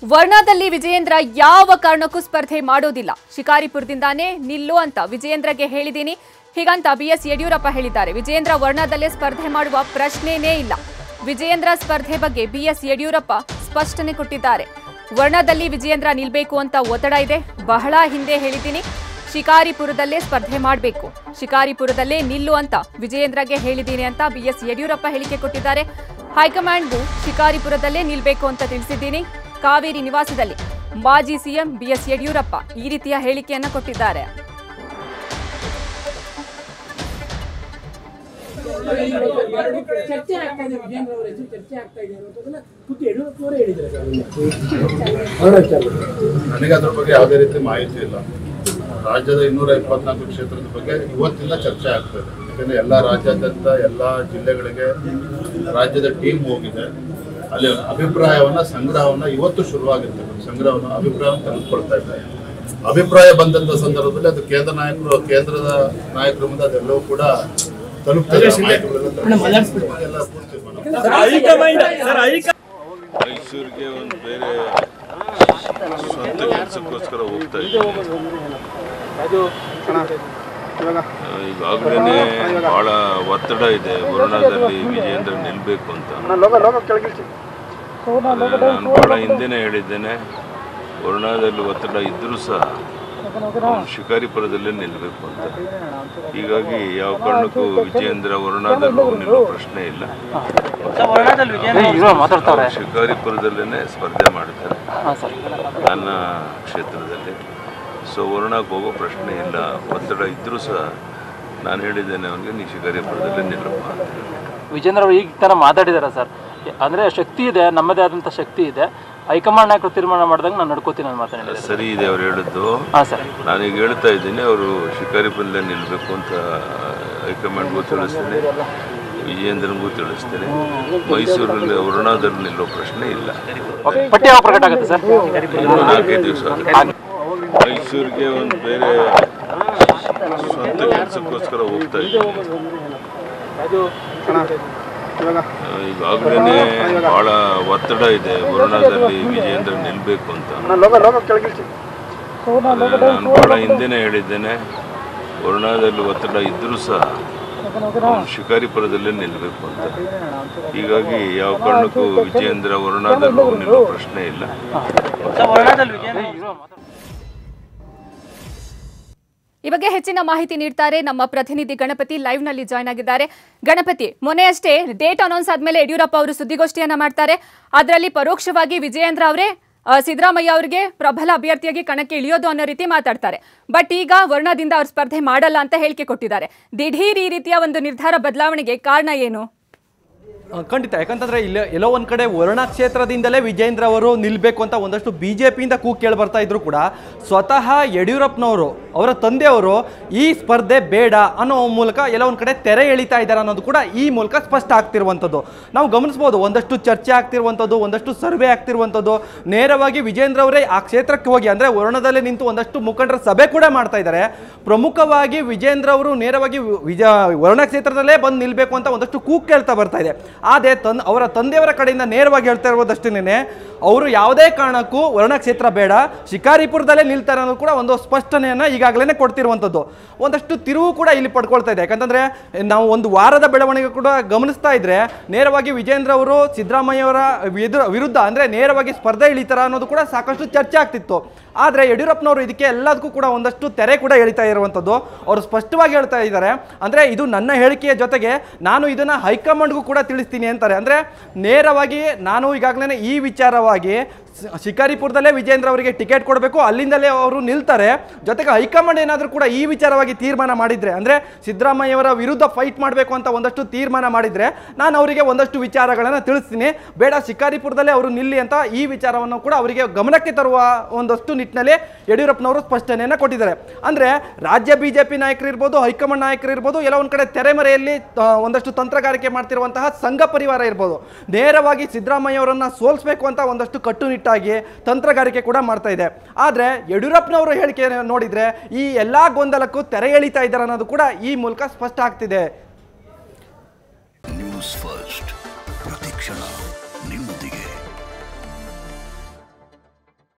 ವರ್ಣದಲ್ಲಿ ವಿಜಯೇಂದ್ರ ಯಾವ ಕಾರಣಕ್ಕೂ ಸ್ಪರ್ಧೆ ಮಾಡೋದಿಲ್ಲ ಶಿಕಾರಿಪುರದಿಂದಾನೇ ನಿಲ್ಲು ಅಂತ ವಿಜಯೇಂದ್ರಗೆ ಹೇಳಿದ್ದೀನಿ ಹೀಗಂತ ಬಿಎಸ್ ಯಡಿಯೂರಪ್ಪ ಹೇಳಿದ್ದಾರೆ ವಿಜಯೇಂದ್ರ ವರ್ಣದಲ್ಲೇ ಸ್ಪರ್ಧೆ ಮಾಡುವ ಪ್ರಶ್ನೆನೇ ಇಲ್ಲ ವಿಜಯೇಂದ್ರ ಸ್ಪರ್ಧೆ ಬಗ್ಗೆ ಬಿಎಸ್ ಯಡಿಯೂರಪ್ಪ ಸ್ಪಷ್ಟನೆ ಕೊಟ್ಟಿದ್ದಾರೆ ವರ್ಣದಲ್ಲಿ ವಿಜಯೇಂದ್ರ ನಿಲ್ಬೇಕು ಅಂತ ಒತ್ತಡ ಇದೆ ಬಹಳ ಹಿಂದೆ ಹೇಳಿದ್ದೀನಿ ಶಿಕಾರಿಪುರದಲ್ಲೇ ಸ್ಪರ್ಧೆ ಮಾಡಬೇಕು ಶಿಕಾರಿಪುರದಲ್ಲೇ ನಿಲ್ಲು ಅಂತ ವಿಜಯೇಂದ್ರಗೆ ಹೇಳಿದ್ದೀನಿ ಅಂತ ಬಿಎಸ್ ಯಡಿಯೂರಪ್ಪ ಹೇಳಿಕೆ ಕೊಟ್ಟಿದ್ದಾರೆ ಹೈಕಮಾಂಡ್ಗೂ ಶಿಕಾರಿಪುರದಲ್ಲೇ ನಿಲ್ಬೇಕು ಅಂತ ತಿಳಿಸಿದ್ದೀನಿ ಕಾವೇರಿ ನಿವಾಸದಲ್ಲಿ ಮಾಜಿ ಸಿಎಂ ಬಿಎಸ್ ಯಡಿಯೂರಪ್ಪ ಈ ರೀತಿಯ ಹೇಳಿಕೆಯನ್ನ ಕೊಟ್ಟಿದ್ದಾರೆ ಚರ್ಚೆ ಆಗ್ತಾ ಇದೆ ವಿಜೇಂದ್ರ ಅವರ ಹೆಸರು ಚರ್ಚೆ ಆಗ್ತಾ ಇದೆ ಅನ್ನೋದನ್ನ ಖುದ್ದು ಯಡಿಯೂರಪ್ಪನವರೇ ಹೇಳಿದ್ದಾರೆ ಸರ್ ನನಗೆ ಅದ್ರ ಬಗ್ಗೆ ಯಾವುದೇ ರೀತಿ ಮಾಹಿತಿ ಇಲ್ಲ ರಾಜ್ಯದ ಇನ್ನೂರ ಇಪ್ಪತ್ನಾಲ್ಕು ಕ್ಷೇತ್ರದ ಬಗ್ಗೆ ಇವತ್ತಿಲ್ಲ ಚರ್ಚೆ ಆಗ್ತದೆ ಯಾಕಂದ್ರೆ ಎಲ್ಲ ರಾಜ್ಯಾದ್ಯಂತ ಎಲ್ಲ ಜಿಲ್ಲೆಗಳಿಗೆ ರಾಜ್ಯದ ಟೀಮ್ ಹೋಗಿದೆ ಅಲ್ಲಿ ಅಭಿಪ್ರಾಯವನ್ನ ಸಂಗ್ರಹವನ್ನ ಇವತ್ತು ಶುರುವಾಗಿರ್ತದೆ ಸಂಗ್ರಹವನ್ನ ಅಭಿಪ್ರಾಯವನ್ನು ತೆಗೆದುಕೊಳ್ತಾ ಇದ್ದಾರೆ ಅಭಿಪ್ರಾಯ ಬಂದಂತ ಸಂದರ್ಭದಲ್ಲಿ ಅದು ಕೇಂದ್ರ ನಾಯಕರು ಕೇಂದ್ರದ ನಾಯಕರ ಮುಂದೆ ಅದೆಲ್ಲವೂ ಕೂಡ ತಲುಪ್ತದೆ ಆ ಮಾಹಿತಿಗಳೆಲ್ಲ ತಲುಪ್ತದೆ. ಎಲ್ಲ ಪೂರ್ತಿ ಮಾಡೋದು. ಮೈಸೂರಿಗೆ ಒಂದು ಬೇರೆ ಸ್ವಂತ ಕೆಲಸಕ್ಕೋಸ್ಕರ ಹೋಗ್ತಾ ಇದ್ದೀನಿ ಈಗಾಗಲೇ ಬಹಳ ಒತ್ತಡ ಇದೆ ವರುಣದಲ್ಲಿ ವಿಜೇಂದ್ರ ನಿಲ್ಬೇಕು ಅಂತ ಆದ್ರೆ ನಾನು ಬಹಳ ಹಿಂದೆನೇ ಹೇಳಿದ್ದೇನೆ ವರುಣದಲ್ಲಿ ಒತ್ತಡ ಇದ್ರೂ ಸಹ ಅವ್ನು ಶಿಕಾರಿಪುರದಲ್ಲೇ ನಿಲ್ಲಬೇಕು ಅಂತ ಹೀಗಾಗಿ ಯಾವ ಕಾರಣಕ್ಕೂ ವಿಜೇಂದ್ರ ವರುಣಾದಲ್ಲೂ ನಿಲ್ಲೋ ಪ್ರಶ್ನೆ ಇಲ್ಲ ಅವ್ರು ಶಿಕಾರಿಪುರದಲ್ಲೇ ಸ್ಪರ್ಧೆ ಮಾಡ್ತಾರೆ ನನ್ನ ಕ್ಷೇತ್ರದಲ್ಲಿ ಸೊ ವರುಣಕ್ಕೆ ಹೋಗೋ ಪ್ರಶ್ನೆ ಇಲ್ಲ ಒತ್ತಡ ಇದ್ರೂ ಸಹ ನಾನು ಹೇಳಿದ್ದೇನೆ ಅವನಿಗೆ ನೀ ಶಿಕಾರಿಪುರದಲ್ಲೇ ನಿಲ್ಲಪ್ಪ ಅಂತ ವಿಜೇಂದ್ರ ಅವರು ಈಗ ತರ ಮಾತಾಡಿದಾರೆ ಸರ್ ಅಂದ್ರೆ ಶಕ್ತಿ ಇದೆ ನಮ್ಮದೇ ಆದಂತ ಶಕ್ತಿ ಇದೆ ಹೈಕಮಾಂಡ್ ನಾಯಕರು ತೀರ್ಮಾನ ಮಾಡಿದಾಗ ನಾನು ನಡ್ಕೋತೀನಿ ಅಂತ ಮಾತನಾಡಿದ್ದಾರೆ ಸರಿ ಇದೆ ಅವ್ರು ಹೇಳಿದ್ದು ಹಾ ಸರ್ ನಾನೀಗ ಹೇಳ್ತಾ ಇದ್ದೀನಿ ಅವರು ಶಿಕಾರಿಪುರದಲ್ಲೇ ನಿಲ್ಲಬೇಕು ಅಂತ ಹೈಕಮಾಂಡ್ಗೂ ತಿಳಿಸ್ತೇನೆ ವಿಜೇಂದ್ರನಿಗೂ ತಿಳಿಸ್ತೇನೆ ಮೈಸೂರಲ್ಲಿ ವರುಣಾದಲ್ಲಿ ನಿಲ್ಲೋ ಪ್ರಶ್ನೆ ಇಲ್ಲ ಪಟ್ಟಿ ಯಾವಾಗ ಪ್ರಕಟ ಆಗುತ್ತೆ ಸರ್ ಇನ್ನು ನಾಲ್ಕೈದು ದಿವಸ ಮೈಸೂರಿಗೆ ಒಂದು ಬೇರೆ ಸ್ವಂತ ಕೆಲಸಕ್ಕೋಸ್ಕರ ಹೋಗ್ತಾ ಇದ್ದೀನಿ ಈಗಾಗಲೇ ಬಹಳ ಒತ್ತಡ ಇದೆ ವರುಣದಲ್ಲಿ ವಿಜೇಂದ್ರ ನಿಲ್ಬೇಕು ಅಂತ ಆದ್ರೆ ನಾನು ಬಹಳ ಹಿಂದೆನೇ ಹೇಳಿದ್ದೇನೆ ವರುಣದಲ್ಲಿ ಒತ್ತಡ ಇದ್ರೂ ಸಹ ಅವ್ನು ಶಿಕಾರಿಪುರದಲ್ಲೇ ನಿಲ್ಲಬೇಕು ಅಂತ ಹೀಗಾಗಿ ಯಾವ ಕಾರಣಕ್ಕೂ ವಿಜೇಂದ್ರ ವರುಣಾದಲ್ಲೂ ನಿಲ್ಲೋ ಪ್ರಶ್ನೆ ಇಲ್ಲ ಈ ಬಗ್ಗೆ ಹೆಚ್ಚಿನ ಮಾಹಿತಿ ನೀಡ್ತಾರೆ ನಮ್ಮ ಪ್ರತಿನಿಧಿ ಗಣಪತಿ ಲೈವ್ ನಲ್ಲಿ ಜಾಯ್ನ್ ಆಗಿದ್ದಾರೆ ಗಣಪತಿ ಮೊನ್ನೆಯಷ್ಟೇ ಡೇಟ್ ಅನೌನ್ಸ್ ಆದ್ಮೇಲೆ ಯಡಿಯೂರಪ್ಪ ಅವರು ಸುದ್ದಿಗೋಷ್ಠಿಯನ್ನ ಮಾಡ್ತಾರೆ ಅದರಲ್ಲಿ ಪರೋಕ್ಷವಾಗಿ ವಿಜಯೇಂದ್ರ ಅವರೇ ಆ, ಸಿದ್ದರಾಮಯ್ಯ ಅವರಿಗೆ ಪ್ರಬಲ ಅಭ್ಯರ್ಥಿಯಾಗಿ ಕಣಕ್ಕೆ ಇಳಿಯೋದು ಅನ್ನೋ ರೀತಿ ಮಾತಾಡ್ತಾರೆ ಬಟ್ ಈಗ ವರ್ಣದಿಂದ ಅವ್ರು ಸ್ಪರ್ಧೆ ಮಾಡಲ್ಲ ಅಂತ ಹೇಳಿಕೆ ಕೊಟ್ಟಿದ್ದಾರೆ ದಿಢೀರ್ ಈ ರೀತಿಯ ಒಂದು ನಿರ್ಧಾರ ಬದಲಾವಣೆಗೆ ಕಾರಣ ಏನು ಆ, ಖಂಡಿತ ಯಾಕಂತಂದ್ರೆ ಇಲ್ಲ ಎಲ್ಲೋ ಒಂದ್ ಕಡೆ ವರುಣ ಕ್ಷೇತ್ರದಿಂದಲೇ ವಿಜೇಂದ್ರ ಅವರು ನಿಲ್ಬೇಕು ಅಂತ ಒಂದಷ್ಟು ಬಿಜೆಪಿಯಿಂದ ಕೂಗ್ ಕೇಳಿ ಬರ್ತಾ ಇದ್ರು ಕೂಡ ಸ್ವತಃ ಯಡಿಯೂರಪ್ಪನವರು ಅವರ ತಂದೆಯವರು ಈ ಸ್ಪರ್ಧೆ ಬೇಡ ಅನ್ನೋ ಮೂಲಕ ಎಲ್ಲೋ ಒಂದ್ ಕಡೆ ತೆರೆ ಎಳಿತಾ ಇದ್ದಾರೆ ಅನ್ನೋದು ಕೂಡ ಈ ಮೂಲಕ ಸ್ಪಷ್ಟ ಆಗ್ತಿರುವಂಥದ್ದು ನಾವು ಗಮನಿಸ್ಬೋದು ಒಂದಷ್ಟು ಚರ್ಚೆ ಆಗ್ತಿರುವಂಥದ್ದು ಒಂದಷ್ಟು ಸರ್ವೆ ಆಗ್ತಿರುವಂಥದ್ದು ನೇರವಾಗಿ ವಿಜೇಂದ್ರ ಅವರೇ ಆ ಕ್ಷೇತ್ರಕ್ಕೆ ಹೋಗಿ ಅಂದ್ರೆ ವರುಣದಲ್ಲೇ ನಿಂತು ಒಂದಷ್ಟು ಮುಖಂಡರ ಸಭೆ ಕೂಡ ಮಾಡ್ತಾ ಇದ್ದಾರೆ ಪ್ರಮುಖವಾಗಿ ವಿಜೇಂದ್ರ ಅವರು ನೇರವಾಗಿ ವಿಜ ವರುಣ ಕ್ಷೇತ್ರದಲ್ಲೇ ಬಂದು ನಿಲ್ಬೇಕು ಅಂತ ಒಂದಷ್ಟು ಕೂಗ್ ಕೇಳ್ತಾ ಬರ್ತಾ ಇದೆ ಆದರೆ ತನ್ ಅವರ ತಂದೆಯವರ ಕಡೆಯಿಂದ ನೇರವಾಗಿ ಹೇಳ್ತಾ ಇರೋದಷ್ಟೇನೆ ಅವರು ಯಾವುದೇ ಕಾರಣಕ್ಕೂ ವರ್ಣ ಕ್ಷೇತ್ರ ಬೇಡ ಶಿಕಾರಿಪುರದಲ್ಲೇ ನಿಲ್ತಾರೆ ಅನ್ನೋದು ಕೂಡ ಒಂದು ಸ್ಪಷ್ಟನೆಯನ್ನು ಈಗಾಗಲೇ ಕೊಡ್ತಿರುವಂಥದ್ದು ಒಂದಷ್ಟು ತಿರುವು ಕೂಡ ಇಲ್ಲಿ ಪಡ್ಕೊಳ್ತಾ ಇದೆ ಯಾಕಂತಂದ್ರೆ ನಾವು ಒಂದು ವಾರದ ಬೆಳವಣಿಗೆ ಕೂಡ ಗಮನಿಸ್ತಾ ಇದ್ರೆ ನೇರವಾಗಿ ವಿಜೇಂದ್ರ ಅವರು ಸಿದ್ದರಾಮಯ್ಯವರ ವಿರುದ್ಧ ವಿರುದ್ಧ ಅಂದ್ರೆ ನೇರವಾಗಿ ಸ್ಪರ್ಧೆ ಇಳಿತಾರ ಅನ್ನೋದು ಕೂಡ ಸಾಕಷ್ಟು ಚರ್ಚೆ ಆಗ್ತಿತ್ತು ಆದರೆ ಯಡಿಯೂರಪ್ಪನವರು ಇದಕ್ಕೆ ಎಲ್ಲದಕ್ಕೂ ಕೂಡ ಒಂದಷ್ಟು ತೆರೆ ಕೂಡ ಎಳಿತಾ ಇರುವಂಥದ್ದು ಅವರು ಸ್ಪಷ್ಟವಾಗಿ ಹೇಳ್ತಾ ಇದ್ದಾರೆ ಅಂದರೆ ಇದು ನನ್ನ ಹೇಳಿಕೆಯ ಜೊತೆಗೆ ನಾನು ಇದನ್ನು ಹೈಕಮಾಂಡ್ಗೂ ಕೂಡ ತಿಳಿಸ್ತೀನಿ ಅಂತಾರೆ ಅಂದರೆ ನೇರವಾಗಿ ನಾನು ಈಗಾಗಲೇ ಈ ವಿಚಾರವಾಗಿ ಸ- ಶಿಕಾರಿಪುರದಲ್ಲೇ ವಿಜೇಂದ್ರ ಅವರಿಗೆ ಟಿಕೆಟ್ ಕೊಡಬೇಕು ಅಲ್ಲಿಂದಲೇ ಅವರು ನಿಲ್ತಾರೆ ಜೊತೆಗೆ ಹೈಕಮಾಂಡ್ ಏನಾದರೂ ಕೂಡ ಈ ವಿಚಾರವಾಗಿ ತೀರ್ಮಾನ ಮಾಡಿದರೆ ಅಂದರೆ ಸಿದ್ದರಾಮಯ್ಯವರ ವಿರುದ್ಧ ಫೈಟ್ ಮಾಡಬೇಕು ಅಂತ ಒಂದಷ್ಟು ತೀರ್ಮಾನ ಮಾಡಿದರೆ ನಾನು ಅವರಿಗೆ ಒಂದಷ್ಟು ವಿಚಾರಗಳನ್ನು ತಿಳಿಸ್ತೀನಿ ಬೇಡ ಶಿಕಾರಿಪುರದಲ್ಲೇ ಅವರು ನಿಲ್ಲಿ ಅಂತ ಈ ವಿಚಾರವನ್ನು ಕೂಡ ಅವರಿಗೆ ಗಮನಕ್ಕೆ ತರುವ ಒಂದಷ್ಟು ನಿಟ್ಟಿನಲ್ಲಿ ಯಡಿಯೂರಪ್ಪನವರು ಸ್ಪಷ್ಟನೆಯನ್ನು ಕೊಟ್ಟಿದ್ದಾರೆ ಅಂದರೆ ರಾಜ್ಯ ಬಿಜೆಪಿ ನಾಯಕರು ಇರ್ಬೋದು ಹೈಕಮಾಂಡ್ ನಾಯಕರು ಇರ್ಬೋದು ಎಲ್ಲ ಒಂದು ಕಡೆ ತೆರೆಮರೆಯಲ್ಲಿ ಆ, ಒಂದಷ್ಟು ತಂತ್ರಗಾರಿಕೆ ಮಾಡ್ತಿರುವಂತಹ ಸಂಘ ಪರಿವಾರ ಇರ್ಬೋದು ನೇರವಾಗಿ ಸಿದ್ದರಾಮಯ್ಯ ಅವರನ್ನ ಸೋಲಿಸಬೇಕು ಅಂತ ಒಂದಷ್ಟು ಕಟ್ಟುನಿಟ್ಟಾಗಿ ತಂತ್ರಗಾರಿಕೆ ಕೂಡ ಮಾಡ್ತಾ ಇದೆ ಆದರೆ ಯಡಿಯೂರಪ್ಪನವರು ಹೇಳಿಕೆ ನೋಡಿದ್ರೆ ಈ ಎಲ್ಲಾ ಗೊಂದಲಕ್ಕೂ ತೆರೆ ಎಳಿತಾ ಇದ್ದಾರೆ ಅನ್ನೋದು ಕೂಡ ಈ ಮೂಲಕ ಸ್ಪಷ್ಟ ಆಗ್ತಿದೆ